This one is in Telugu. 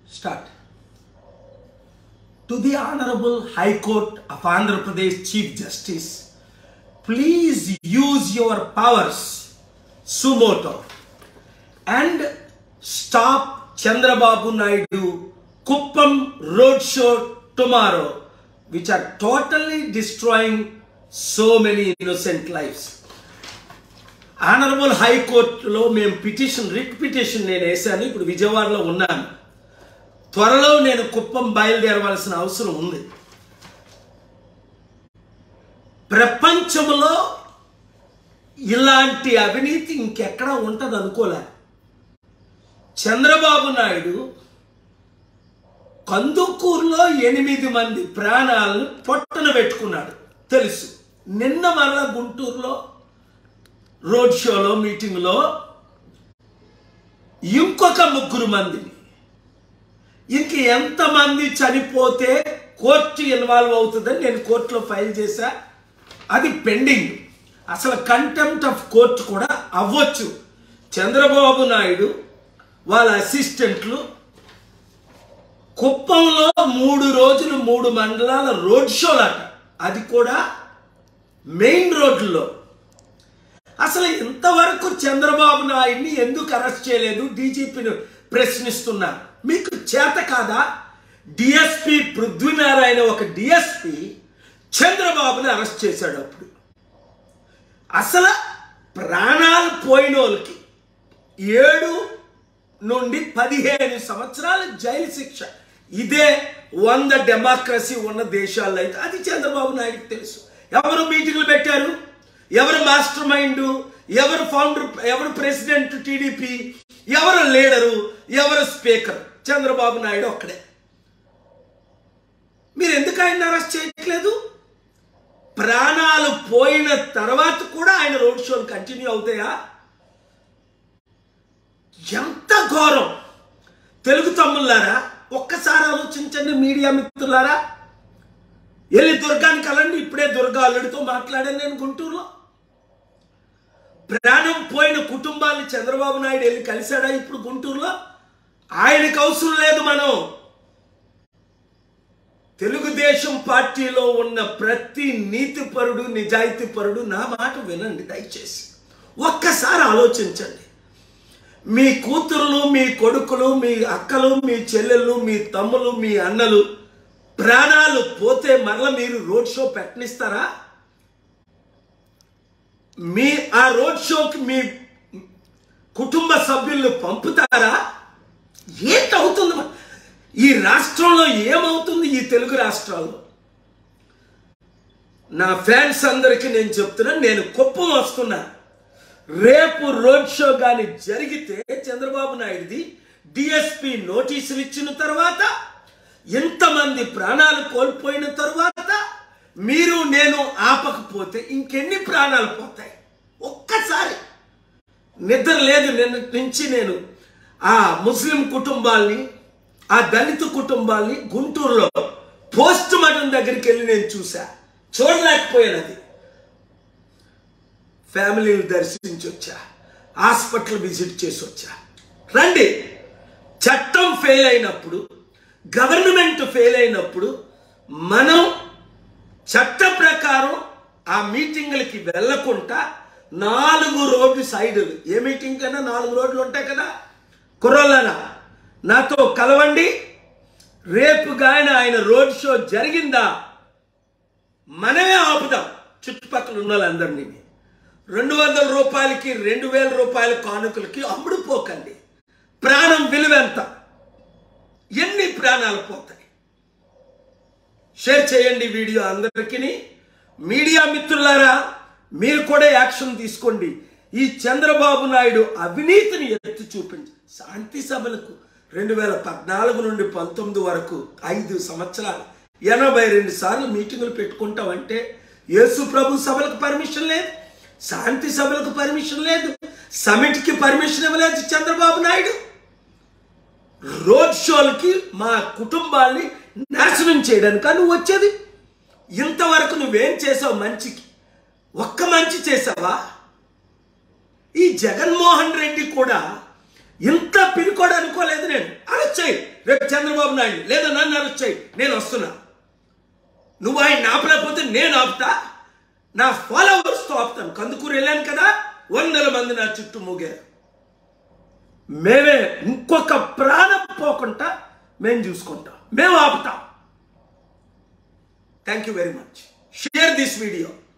Start. To the Honorable High Court of Andhra Pradesh Chief Justice, please use your powers, sumoto, and stop Chandrababu Naidu Kuppam Roadshow tomorrow, which are totally destroying so many innocent lives. Honourable హైకోర్టులో మేము పిటిషన్ రిట్ పిటిషన్ నేను వేశాను ఇప్పుడు విజయవాడలో ఉన్నాను త్వరలో నేను కుప్పం బయలుదేరవలసిన అవసరం ఉంది ప్రపంచంలో ఇలాంటి అవినీతి ఇంకెక్కడా ఉంటుంది అనుకోలే చంద్రబాబు నాయుడు కందుకూరులో ఎనిమిది మంది ప్రాణాలను పొట్టన పెట్టుకున్నాడు తెలుసు నిన్న మరల గుంటూరులో రోడ్ షోలో మీటింగ్లో ఇంకొక ముగ్గురు మందిని ఇంక ఎంతమంది చనిపోతే కోర్టు ఇన్వాల్వ్ అవుతుందని నేను కోర్టులో ఫైల్ చేశా అది పెండింగ్ అసలు కంటెంప్ట్ ఆఫ్ కోర్టు కూడా అవ్వచ్చు చంద్రబాబు నాయుడు వాళ్ళ అసిస్టెంట్లు కుప్పంలో మూడు రోజులు మూడు మండలాల రోడ్ షోలట అది కూడా మెయిన్ రోడ్లో అసలు ఇంతవరకు చంద్రబాబు నాయుడిని ఎందుకు అరెస్ట్ చేయలేదు డీజీపీని ప్రశ్నిస్తున్నారు మీకు చేత కాదా డిఎస్పి పృథ్వీనారాయణ ఒక డిఎస్పి చంద్రబాబుని అరెస్ట్ చేశాడు అప్పుడు అసలు ప్రాణాలు పోయిన వాళ్ళకి ఏడు నుండి పదిహేను సంవత్సరాల జైలు శిక్ష ఇదే వంద డెమోక్రసీ ఉన్న దేశాల్లో అయితే అది చంద్రబాబు నాయుడుకి తెలుసు ఎవరు మీటింగ్లు పెట్టారు ఎవరు మాస్టర్ మైండ్ ఎవరు ఫౌండర్ ఎవరు ప్రెసిడెంట్ టీడీపీ ఎవరు లీడరు ఎవరు స్పీకర్ చంద్రబాబు నాయుడు ఒక్కడే మీరు ఎందుకు ఆయన అరెస్ట్ చేయట్లేదు ప్రాణాలు పోయిన తర్వాత కూడా ఆయన రోడ్ షోలు కంటిన్యూ అవుతాయా ఎంత ఘోరం తెలుగు తమ్ముళ్ళారా ఒక్కసారి ఆలోచించండి మీడియా మిత్రులారా వెళ్ళి దుర్గానికి వెళ్ళండి ఇప్పుడే దుర్గా అల్లుడితో మాట్లాడాను నేను గుంటూరులో ప్రాణం పోయిన కుటుంబాన్ని చంద్రబాబు నాయుడు వెళ్ళి కలిశాడా ఇప్పుడు గుంటూరులో ఆయనకు అవసరం లేదు మనం తెలుగుదేశం పార్టీలో ఉన్న ప్రతి నీతిపరుడు నిజాయితీపరుడు నా మాట వినండి దయచేసి ఒక్కసారి ఆలోచించండి మీ కూతురులు మీ కొడుకులు మీ అక్కలు మీ చెల్లెళ్ళు మీ తమ్ములు మీ అన్నలు ప్రాణాలు పోతే మరల మీరు రోడ్ షో పెట్టనిస్తారా మీ ఆ రోడ్ షోకి మీ కుటుంబ సభ్యులను పంపుతారా ఏంటవుతుంది మ- ఈ రాష్ట్రంలో ఏమవుతుంది ఈ తెలుగు రాష్ట్రాల్లో నా ఫ్యాన్స్ అందరికీ నేను చెప్తున్నాను నేను కుప్పం వస్తున్నా రేపు రోడ్ షో కానీ జరిగితే చంద్రబాబు నాయుడుది డిఎస్పి నోటీసులు ఇచ్చిన తర్వాత ఎంతమంది ప్రాణాలు కోల్పోయిన తర్వాత మీరు నేను ఆపకపోతే ఇంకెన్ని ప్రాణాలు పోతాయి ఒక్కసారి నిద్ర లేదు నిన్నటి నుంచి నేను ఆ ముస్లిం కుటుంబాల్ని ఆ దళిత కుటుంబాల్ని గుంటూరులో పోస్ట్ మార్టం దగ్గరికి వెళ్ళి నేను చూసా చూడలేకపోయాను అది ఫ్యామిలీని దర్శించి వచ్చా హాస్పిటల్ విజిట్ చేసి వచ్చా రండి చట్టం ఫెయిల్ అయినప్పుడు గవర్నమెంట్ ఫెయిల్ అయినప్పుడు మనం చట్ట ప్రకారం ఆ మీటింగ్లకి వెళ్ళకుండా నాలుగు రోడ్డు సైడ్ ఏ మీటింగ్ కన్నా నాలుగు రోడ్లు ఉంటాయి కదా కుర్రోళ్ళనా నాతో కలవండి రేపు గాని ఆయన రోడ్ షో జరిగిందా మనమే ఆపుదాం చుట్టుపక్కల ఉన్న వాళ్ళందరినీ రెండు వందల రూపాయలకి రెండు వేల రూపాయల కానుకలకి అమ్ముడు పోకండి ప్రాణం విలువ ఎంత ఎన్ని ప్రాణాలు పోతాయి షేర్ చేయండి వీడియో అందరికీ మీడియా మిత్రులారా మీరు కూడా యాక్షన్ తీసుకోండి ఈ చంద్రబాబు నాయుడు అవినీతిని ఎత్తి చూపించి శాంతి సభలకు రెండు వేల పద్నాలుగు నుండి పంతొమ్మిది వరకు ఐదు సంవత్సరాలు ఎనభై రెండు సార్లు మీటింగులు పెట్టుకుంటామంటే యేసు ప్రభు సభలకు పర్మిషన్ లేదు శాంతి సభలకు పర్మిషన్ లేదు సమిట్కి పర్మిషన్ ఇవ్వలేదు చంద్రబాబు నాయుడు రోడ్ షోలకి మా కుటుంబాల్ని నాశనం చేయడానికి నువ్వు వచ్చేది ఇంతవరకు నువ్వేం చేసావు మంచికి ఒక్క మంచి చేసావా ఈ జగన్మోహన్ రెడ్డి కూడా ఇంత పిరికోడు అనుకోలేదు నేను అరెస్ట్ చేయి రేపు చంద్రబాబు నాయుడు లేదా నన్ను అరెస్ట్ చేయి నేను వస్తున్నా నువ్వు ఆయన ఆపలేకపోతే నేను ఆపుతా నా ఫాలోవర్స్తో ఆపుతాను కందుకూరు వెళ్ళాను కదా వందల మంది నా చుట్టూ మూగారు మేమే ఇంకొక ప్రాణం పోకుండా మేము చూసుకుంటాం మేము ఆపుతాం thank you very much share this video